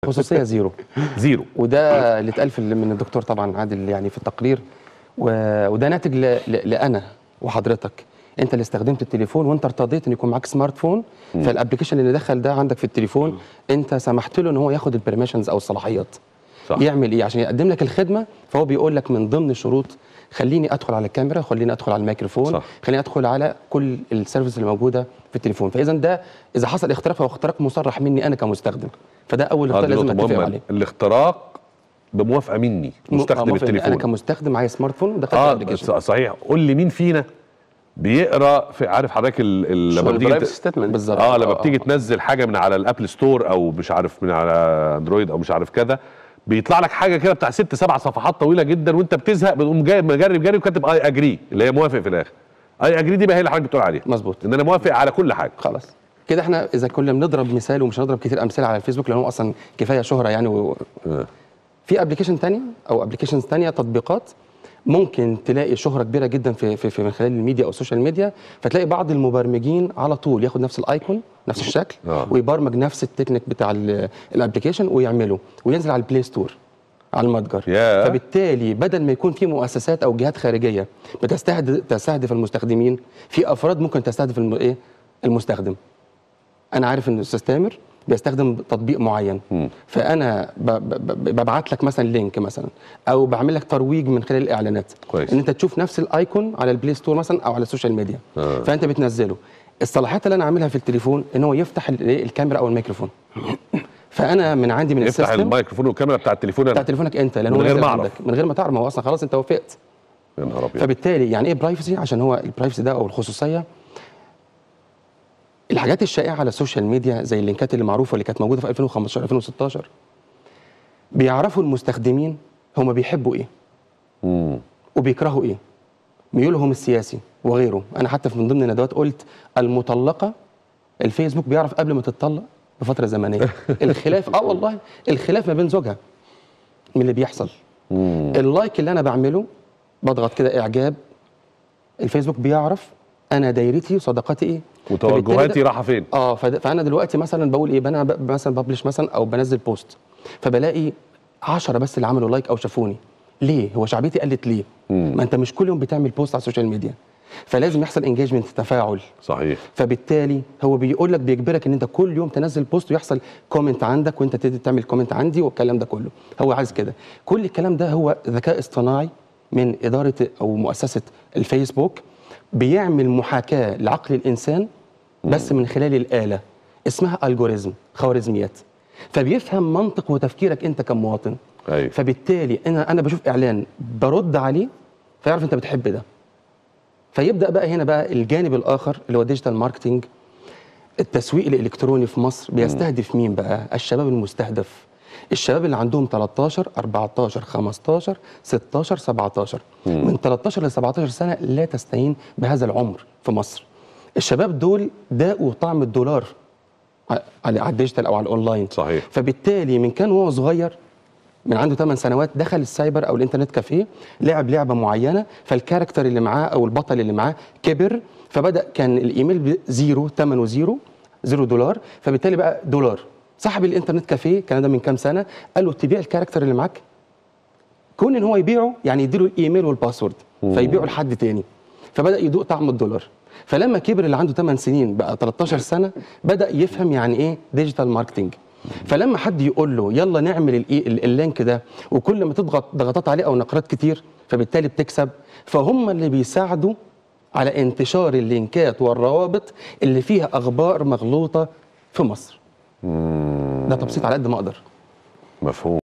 خصوصيه زيرو زيرو وده اللي اتقال في من الدكتور طبعا عادل يعني في التقرير و- وده ناتج ل- ل- لانا وحضرتك انت اللي استخدمت التليفون وانت ارتضيت ان يكون معاك سمارت فون فالابلكيشن اللي دخل ده عندك في التليفون انت سمحت له ان هو ياخد البرميشنز او الصلاحيات صح. يعمل ايه عشان يقدم لك الخدمه فهو بيقول لك من ضمن الشروط خليني ادخل على الكاميرا خليني ادخل على الميكروفون صح. خليني ادخل على كل السيرفيس اللي موجوده في التليفون فاذا ده اذا حصل اختراق فهو اختراق مصرح مني انا كمستخدم فده اول هذه اختراق لازم نقطة اتفق مهمة عليه الاختراق بموافقة مني مستخدم موافق إن انا التليفون كمستخدم معايا سمارت فون ودخلت اه الابلكيشن ص- صحيح قول لي مين فينا بيقرا في عارف حضرتك ال- ال- لما بتيجي برايفسي ت- ستيتمنت بالظبط اه لما بتيجي تنزل حاجه من على الابل ستور او مش عارف من على اندرويد او مش عارف كذا بيطلع لك حاجه كده بتاع ست سبع صفحات طويله جدا وانت بتزهق بتقوم جاي مجرب جري وكاتب اي اجري اللي هي موافق في الاخر اي اجري دي بقى هي اللي حضرتك بتقول عليها مظبوط ان انا موافق على كل حاجه خلاص كده احنا اذا كنا بنضرب مثال ومش هنضرب كتير امثله على الفيسبوك لان هو اصلا كفايه شهره يعني و... آه. في ابلكيشن تانية او ابلكيشنز تانية تطبيقات ممكن تلاقي شهره كبيره جدا في, في, في من خلال الميديا او السوشيال ميديا فتلاقي بعض المبرمجين على طول ياخد نفس الايكون نفس الشكل آه. ويبرمج نفس التكنيك بتاع ال- الابلكيشن ويعمله وينزل على البلاي ستور على المتجر ياه. فبالتالي بدل ما يكون في مؤسسات او جهات خارجيه بتستهدف تستهدف المستخدمين في افراد ممكن تستهدف الم... ايه المستخدم انا عارف ان الاستاذ تامر بيستخدم تطبيق معين مم. فانا ب- ب- ب- ببعت لك مثلا لينك مثلا او بعمل لك ترويج من خلال الاعلانات كويس. ان انت تشوف نفس الايكون على البلاي ستور مثلا او على السوشيال ميديا آه. فانت بتنزله الصلاحيات اللي انا عاملها في التليفون ان هو يفتح ال- إيه الكاميرا او الميكروفون فانا من عندي من يفتح السيستم الميكروفون والكاميرا بتاع التليفون بتاع انا تليفونك انت لان من هو غير نازل ما أعرف. عندك من غير ما تعرف ما هو اصلا خلاص انت وافقت يا نهار ابيض فبالتالي يعني ايه برايفسي عشان هو البرايفسي ده او الخصوصيه الحاجات الشائعه على السوشيال ميديا زي اللينكات اللي معروفه اللي كانت موجوده في 2015 2016 بيعرفوا المستخدمين هم بيحبوا ايه مم. وبيكرهوا ايه ميولهم السياسي وغيره انا حتى في من ضمن الندوات قلت المطلقه الفيسبوك بيعرف قبل ما تتطلق بفتره زمنيه الخلاف اه والله الخلاف ما بين زوجها من اللي بيحصل مم. اللايك اللي انا بعمله بضغط كده اعجاب الفيسبوك بيعرف انا دايرتي وصداقاتي ايه فبالتالي وتوجهاتي ده- رايحه فين اه فد- فانا دلوقتي مثلا بقول ايه انا ب- مثلا ببلش مثلا او بنزل بوست فبلاقي 10 بس اللي عملوا لايك او شافوني ليه هو شعبيتي قلت ليه مم. ما انت مش كل يوم بتعمل بوست على السوشيال ميديا فلازم يحصل انجيجمنت تفاعل صحيح فبالتالي هو بيقول لك بيجبرك ان انت كل يوم تنزل بوست ويحصل كومنت عندك وانت تبتدي تعمل كومنت عندي والكلام ده كله هو عايز كده كل الكلام ده هو ذكاء اصطناعي من اداره او مؤسسه الفيسبوك بيعمل محاكاه لعقل الانسان بس من خلال الاله اسمها الجوريزم خوارزميات فبيفهم منطق وتفكيرك انت كمواطن ايوه فبالتالي انا انا بشوف اعلان برد عليه فيعرف انت بتحب ده فيبدا بقى هنا بقى الجانب الاخر اللي هو ديجيتال ماركتنج التسويق الالكتروني في مصر بيستهدف مين بقى الشباب المستهدف الشباب اللي عندهم 13 14 15 16 17 من 13 ل 17 سنه لا تستهين بهذا العمر في مصر الشباب دول داقوا طعم الدولار على على الديجيتال او على الاونلاين صحيح. فبالتالي من كان وهو صغير من عنده 8 سنوات دخل السايبر او الانترنت كافيه لعب لعبه معينه فالكاركتر اللي معاه او البطل اللي معاه كبر فبدا كان الايميل بزيرو ثمنه زيرو زيرو دولار فبالتالي بقى دولار صاحب الانترنت كافيه كان ده من كام سنه قال له تبيع الكاركتر اللي معاك كون ان هو يبيعه يعني يديله الايميل والباسورد فيبيعه لحد تاني فبدا يدوق طعم الدولار فلما كبر اللي عنده 8 سنين بقى 13 سنه بدا يفهم يعني ايه ديجيتال ماركتنج فلما حد يقول له يلا نعمل الإيه- ال- اللينك ده وكل ما تضغط ضغطات عليه او نقرات كتير فبالتالي بتكسب فهم اللي بيساعدوا على انتشار اللينكات والروابط اللي فيها اخبار مغلوطه في مصر ده تبسيط على قد ما اقدر مفهوم